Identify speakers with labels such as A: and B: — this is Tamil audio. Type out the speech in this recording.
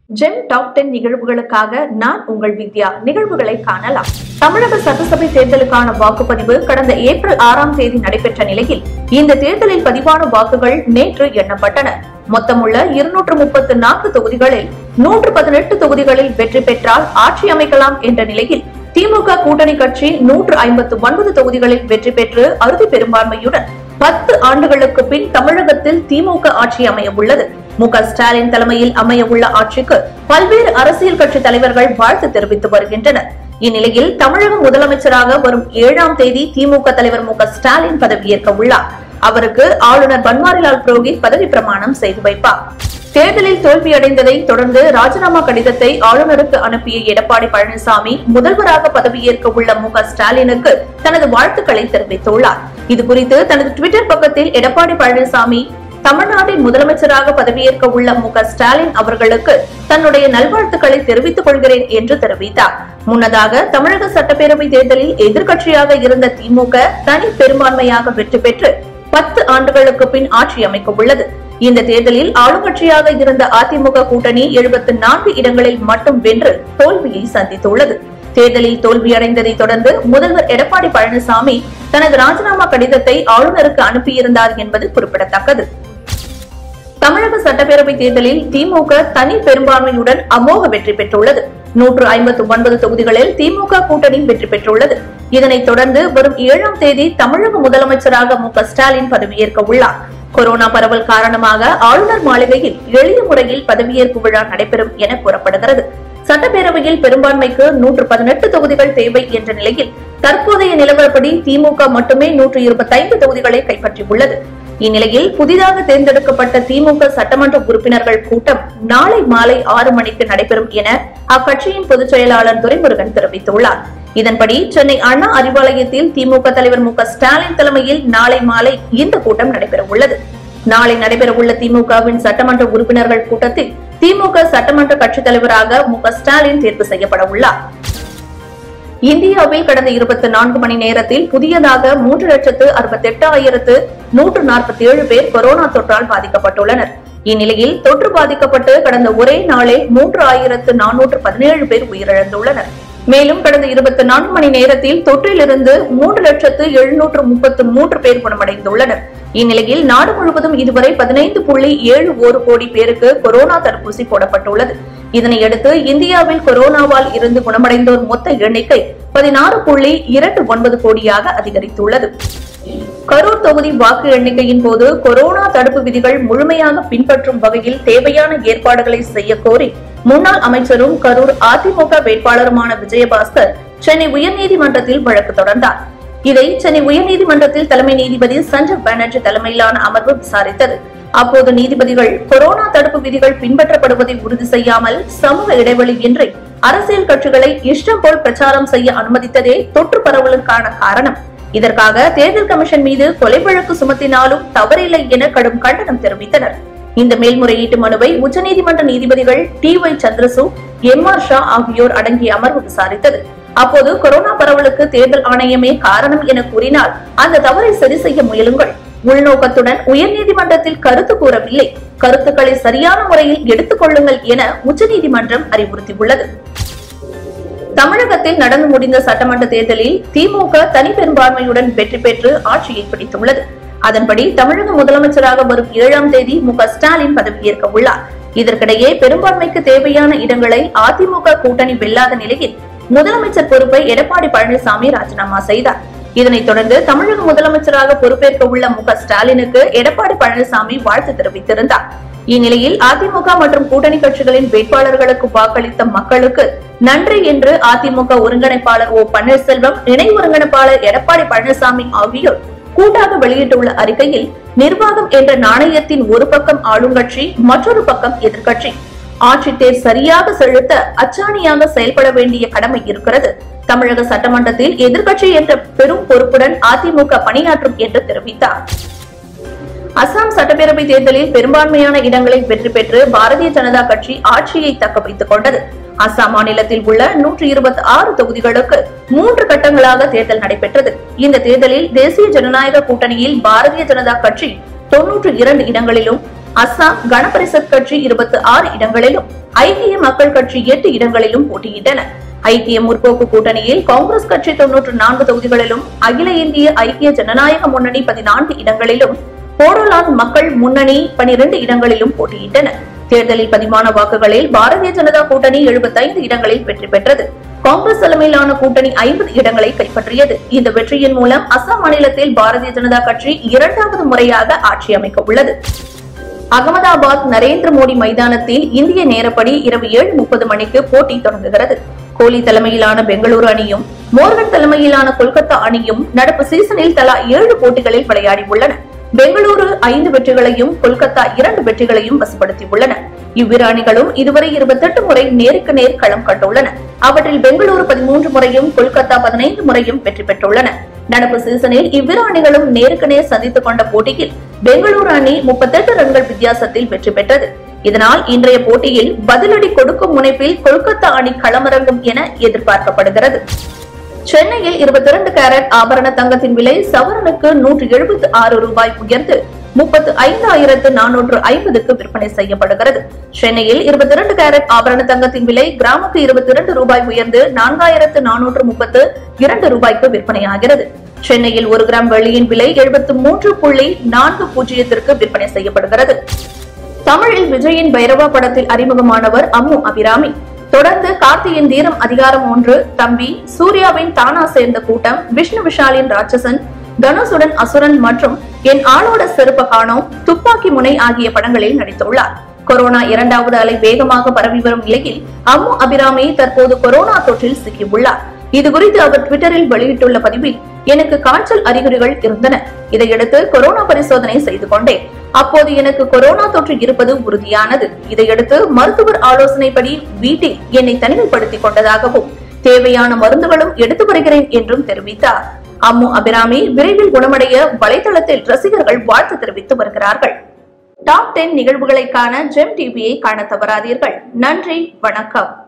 A: ஜெம் டாப் டென் நிகழ்வுகளுக்காக நான் உங்கள் வித்யா நிகழ்வுகளை காணலாம் தமிழக சட்டசபை தேர்தலுக்கான வாக்குப்பதிவு கடந்த ஏப்ரல் ஆறாம் தேதி நடைபெற்ற நிலையில் இந்த தேர்தலில் பதிவான வாக்குகள் நேற்று எண்ணப்பட்டன மொத்தமுள்ள இருநூற்று முப்பத்து நான்கு தொகுதிகளில் நூற்று பதினெட்டு தொகுதிகளில் வெற்றி பெற்றால் ஆட்சி அமைக்கலாம் என்ற நிலையில் திமுக கூட்டணி கட்சி நூற்று ஐம்பத்து ஒன்பது தொகுதிகளில் வெற்றி பெற்று அறுதி பெரும்பான்மையுடன் பத்து ஆண்டுகளுக்கு பின் தமிழகத்தில் திமுக ஆட்சி அமைய உள்ளது மு க ஸ்டாலின் தலைமையில் அமைய உள்ள ஆட்சிக்கு பல்வேறு அரசியல் கட்சி தலைவர்கள் வாழ்த்து தெரிவித்து வருகின்றனர் இந்நிலையில் தமிழக முதலமைச்சராக வரும் ஏழாம் தேதி திமுக தலைவர் மு க ஸ்டாலின் பதவியேற்க உள்ளார் அவருக்கு ஆளுநர் பன்வாரிலால் புரோஹித் பதவி பிரமாணம் செய்து வைப்பார் தேர்தலில் தோல்வியடைந்ததை தொடர்ந்து ராஜினாமா கடிதத்தை ஆளுநருக்கு அனுப்பிய எடப்பாடி பழனிசாமி முதல்வராக பதவியேற்க உள்ள மு க ஸ்டாலினுக்கு தனது வாழ்த்துக்களை தெரிவித்துள்ளார் இதுகுறித்து தனது டுவிட்டர் பக்கத்தில் எடப்பாடி பழனிசாமி தமிழ்நாட்டின் முதலமைச்சராக பதவியேற்க உள்ள மு க ஸ்டாலின் அவர்களுக்கு தன்னுடைய நல்வாழ்த்துக்களை தெரிவித்துக் கொள்கிறேன் என்று தெரிவித்தார் முன்னதாக தமிழக சட்டப்பேரவை தேர்தலில் எதிர்க்கட்சியாக இருந்த திமுக தனி பெரும்பான்மையாக வெற்றி பெற்று பத்து ஆண்டுகளுக்கு பின் ஆட்சி அமைக்க உள்ளது இந்த தேர்தலில் ஆளுங்கட்சியாக இருந்த அதிமுக கூட்டணி எழுபத்து நான்கு இடங்களில் மட்டும் வென்று தோல்வியை சந்தித்துள்ளது தேர்தலில் தோல்வியடைந்ததை தொடர்ந்து முதல்வர் எடப்பாடி பழனிசாமி தனது ராஜினாமா கடிதத்தை ஆளுநருக்கு அனுப்பியிருந்தார் என்பது குறிப்பிடத்தக்கது தமிழக சட்டப்பேரவை தேர்தலில் திமுக தனி பெரும்பான்மையுடன் அமோக வெற்றி பெற்றுள்ளது நூற்று ஐம்பத்து ஒன்பது தொகுதிகளில் திமுக கூட்டணி வெற்றி பெற்றுள்ளது இதனைத் தொடர்ந்து வரும் ஏழாம் தேதி தமிழக முதலமைச்சராக மு க ஸ்டாலின் பதவியேற்க உள்ளார் கொரோனா பரவல் காரணமாக ஆளுநர் மாளிகையில் எளிய முறையில் பதவியேற்பு விழா நடைபெறும் என கூறப்படுகிறது சட்டப்பேரவையில் பெரும்பான்மைக்கு நூற்று பதினெட்டு தொகுதிகள் தேவை என்ற நிலையில் தற்போதைய நிலவரப்படி திமுக மட்டுமே நூற்று இருபத்தைந்து தொகுதிகளை கைப்பற்றியுள்ளது இந்நிலையில் புதிதாக தேர்ந்தெடுக்கப்பட்ட திமுக சட்டமன்ற உறுப்பினர்கள் கூட்டம் நாளை மாலை ஆறு மணிக்கு நடைபெறும் என அக்கட்சியின் பொதுச் செயலாளர் துரைமுருகன் தெரிவித்துள்ளார் இதன்படி சென்னை அண்ணா அறிவாலயத்தில் திமுக தலைவர் மு க ஸ்டாலின் தலைமையில் நாளை மாலை இந்த கூட்டம் நடைபெற உள்ளது நாளை நடைபெறவுள்ள திமுகவின் சட்டமன்ற உறுப்பினர்கள் கூட்டத்தில் திமுக சட்டமன்ற கட்சித் தலைவராக மு க ஸ்டாலின் தேர்வு செய்யப்பட உள்ளார் இந்தியாவில் கடந்த இருபத்தி நான்கு மணி நேரத்தில் புதியதாக மூன்று லட்சத்து அறுபத்தி எட்டு ஆயிரத்து நூற்று நாற்பத்தி ஏழு பேர் கொரோனா தொற்றால் பாதிக்கப்பட்டுள்ளனர் இந்நிலையில் தொற்று பாதிக்கப்பட்டு கடந்த ஒரே நாளில் மூன்று ஆயிரத்து நானூற்று பதினேழு பேர் உயிரிழந்துள்ளனர் மேலும் கடந்த இருபத்தி நான்கு மணி நேரத்தில் தொற்றிலிருந்து மூன்று லட்சத்து எழுநூற்று முப்பத்து மூன்று பேர் குணமடைந்துள்ளனர் இந்நிலையில் நாடு முழுவதும் இதுவரை பதினைந்து புள்ளி ஏழு ஒரு கோடி பேருக்கு கொரோனா தடுப்பூசி போடப்பட்டுள்ளது இதனையடுத்து இந்தியாவில் கொரோனாவால் இருந்து குணமடைந்தோர் மொத்த எண்ணிக்கை பதினாறு புள்ளி இரண்டு ஒன்பது கோடியாக அதிகரித்துள்ளது கரூர் தொகுதி வாக்கு எண்ணிக்கையின் போது கொரோனா தடுப்பு விதிகள் முழுமையாக பின்பற்றும் வகையில் தேவையான ஏற்பாடுகளை செய்ய கோரி முன்னாள் அமைச்சரும் கரூர் அதிமுக வேட்பாளருமான விஜயபாஸ்கர் சென்னை உயர்நீதிமன்றத்தில் வழக்கு தொடர்ந்தார் இதை சென்னை உயர்நீதிமன்றத்தில் தலைமை நீதிபதி சஞ்சீவ் பானர்ஜி தலைமையிலான அமர்வு விசாரித்தது அப்போது நீதிபதிகள் கொரோனா தடுப்பு விதிகள் பின்பற்றப்படுவதை உறுதி செய்யாமல் சமூக இடைவெளியின்றி அரசியல் கட்சிகளை இஷ்டம் போல் பிரச்சாரம் செய்ய அனுமதித்ததே தொற்று பரவலுக்கான காரணம் இதற்காக தேர்தல் கமிஷன் மீது கொலை வழக்கு சுமத்தினாலும் தவறில்லை என கடும் கண்டனம் தெரிவித்தனர் இந்த மேல்முறையீட்டு மனுவை உச்சநீதிமன்ற நீதிபதிகள் D Y Chandrachud M R Shah ஆகியோர் அடங்கிய அமர்வு விசாரித்தது அப்போது கொரோனா பரவலுக்கு தேர்தல் ஆணையமே காரணம் என கூறினால் அந்த தவறை சரி செய்ய முயலுங்கள் உள்நோக்கத்துடன் உயர்நீதிமன்றத்தில் கருத்து கூறவில்லை கருத்துக்களை சரியான முறையில் எடுத்துக் கொள்ளுங்கள் என உச்சநீதிமன்றம் அறிவுறுத்தியுள்ளது தமிழகத்தில் நடந்து முடிந்த சட்டமன்ற தேர்தலில் திமுக தனி பெரும்பான்மையுடன் வெற்றி பெற்று ஆட்சியை பிடித்துள்ளது அதன்படி தமிழக முதலமைச்சராக வரும் ஏழாம் தேதி மு க ஸ்டாலின் பதவியேற்க உள்ளார் இதற்கிடையே பெரும்பான்மைக்கு தேவையான இடங்களை அதிமுக கூட்டணி வெல்லாத நிலையில் முதலமைச்சர் பொறுப்பை எடப்பாடி பழனிசாமி ராஜினாமா செய்தார் இதனைத் தொடர்ந்து தமிழக முதலமைச்சராக பொறுப்பேற்க உள்ள மு க ஸ்டாலினுக்கு எடப்பாடி பழனிசாமி வாழ்த்து தெரிவித்திருந்தார் இந்நிலையில் அதிமுக மற்றும் கூட்டணி கட்சிகளின் வேட்பாளர்களுக்கு வாக்களித்த மக்களுக்கு நன்றி என்று அதிமுக ஒருங்கிணைப்பாளர் ஓ பன்னீர்செல்வம் இணை ஒருங்கிணைப்பாளர் எடப்பாடி பழனிசாமி ஆகியோர் கூட்டாக வெளியிட்டுள்ள அறிக்கையில் நிர்வாகம் என்ற நாணயத்தின் ஒரு பக்கம் ஆளுங்கட்சி மற்றொரு பக்கம் எதிர்க்கட்சி ஆட்சி தேர் சரியாக செலுத்த அச்சாணியாக செயல்பட வேண்டிய கடமை இருக்கிறது தமிழக சட்டமன்றத்தில் எதிர்க்கட்சி என்ற பெரும் பொறுப்புடன் அதிமுக பணியாற்றும் என்று தெரிவித்தார் அசாம் சட்டப்பேரவை தேர்தலில் பெரும்பான்மையான இடங்களில் வெற்றி பெற்று பாரதிய ஜனதா கட்சி ஆட்சியை தக்க வைத்துக் கொண்டது அசாம் மாநிலத்தில் உள்ள நூற்று இருபத்தி ஆறு தொகுதிகளுக்கு மூன்று கட்டங்களாக தேர்தல் நடைபெற்றது இந்த தேர்தலில் தேசிய ஜனநாயக கூட்டணியில் பாரதிய ஜனதா கட்சி தொன்னூற்று இரண்டு இடங்களிலும் அஸ்ஸாம் கணபரிஷத் கட்சி இருபத்தி ஆறு இடங்களிலும் ஐக்கிய மக்கள் கட்சி எட்டு இடங்களிலும் போட்டியிட்டன ஐக்கிய முற்போக்கு கூட்டணியில் காங்கிரஸ் கட்சி தொன்னூற்று நான்கு தொகுதிகளிலும் அகில இந்திய ஐக்கிய ஜனநாயக முன்னணி பதினான்கு இடங்களிலும் போடோலாந்து மக்கள் முன்னணி பனிரெண்டு இடங்களிலும் போட்டியிட்டன தேர்தலில் பதிவான வாக்குகளில் பாரதிய ஜனதா கூட்டணி 75 இடங்களில் வெற்றி பெற்றது காங்கிரஸ் தலைமையிலான கூட்டணி ஐம்பது இடங்களை கைப்பற்றியது இந்த வெற்றியின் மூலம் அசாம் மாநிலத்தில் பாரதிய ஜனதா கட்சி இரண்டாவது முறையாக ஆட்சி அமைக்க உள்ளது அகமதாபாத் நரேந்திர மோடி மைதானத்தில் இந்திய நேரப்படி இரவு ஏழு முப்பது மணிக்கு போட்டி தொடங்குகிறது கோலி தலைமையிலான பெங்களூரு அணியும் மோர்கன் தலைமையிலான கொல்கத்தா அணியும் நடப்பு சீசனில் தலா ஏழு போட்டிகளில் விளையாடி உள்ளன பெங்களூரு ஐந்து வெற்றிகளையும் கொல்கத்தா இரண்டு வெற்றிகளையும் வசப்படுத்தியுள்ளன இவ்விரு அணிகளும் இதுவரை இருபத்தெட்டு முறை நேருக்கு நேர் களம் கண்டுள்ளன அவற்றில் பெங்களூரு பதிமூன்று முறையும் கொல்கத்தா பதினைந்து முறையும் வெற்றி பெற்றுள்ளன நடப்பு சீசனில் இவ்விரு அணிகளும் நேருக்கு நேர் சந்தித்துக் கொண்ட போட்டியில் பெங்களூரு அணி முப்பத்தெட்டு ரன்கள் வித்தியாசத்தில் வெற்றி பெற்றது இதனால் இன்றைய போட்டியில் பதிலடி கொடுக்கும் முனைப்பில் கொல்கத்தா அணி களமிறங்கும் என எதிர்பார்க்கப்படுகிறது சென்னையில் இருபத்தி இரண்டு கேரட் ஆபரண தங்கத்தின் விலை சவரனுக்கு நூற்று எழுபத்தி ஆறு ரூபாய் உயர்ந்து முப்பத்து ஐந்தாயிரத்து நானூற்று ஐம்பதுக்கு விற்பனை செய்யப்படுகிறது சென்னையில் இருபத்தி இரண்டு கேரட் ஆபரண தங்கத்தின் விலை கிராமுக்கு இருபத்தி இரண்டு ரூபாய் உயர்ந்து நான்காயிரத்து நானூற்று முப்பத்து இரண்டு ரூபாய்க்கு விற்பனையாகிறது சென்னையில் ஒரு கிராம் வெள்ளியின் விலை எழுபத்து மூன்று புள்ளி நான்கு பூஜ்ஜியத்திற்கு விற்பனை செய்யப்படுகிறது தமிழில் விஜயின் பைரவா படத்தில் அறிமுகமானவர் அம்மு அபிராமி தொடர்ந்து கார்த்தியின் தீரம் அதிகாரம் ஒன்று தம்பி சூர்யாவின் தானா சேர்ந்த கூட்டம் விஷ்ணு விஷாலின் ராட்சசன் தனுஷுடன் அசுரன் மற்றும் என் ஆளோட செருப்ப காணோம் துப்பாக்கி முனை ஆகிய படங்களில் நடித்துள்ளார் கொரோனா இரண்டாவது அலை வேகமாக பரவி வரும் நிலையில் அம்மு அபிராமி தற்போது கொரோனா தொற்றில் சிக்கியுள்ளார் இது குறித்து அவர் ட்விட்டரில் வெளியிட்டுள்ள பதிவில் எனக்கு காய்ச்சல் அறிகுறிகள் இருந்தன இதையடுத்து கொரோனா பரிசோதனை செய்து கொண்டேன் அப்போது எனக்கு கொரோனா தொற்று இருப்பது உறுதியானது இதையடுத்து மருத்துவர் ஆலோசனைப்படி வீட்டில் என்னை தனிமைப்படுத்திக் கொண்டதாகவும் தேவையான மருந்துகளும் எடுத்து வருகிறேன் என்றும் தெரிவித்தார் அம்மு அபிராமி விரைவில் குணமடைய வலைதளத்தில் ரசிகர்கள் வாழ்த்து தெரிவித்து வருகிறார்கள் டாப் டென் நிகழ்வுகளை காண ஜெம் டிவியை காண தவறாதீர்கள் நன்றி வணக்கம்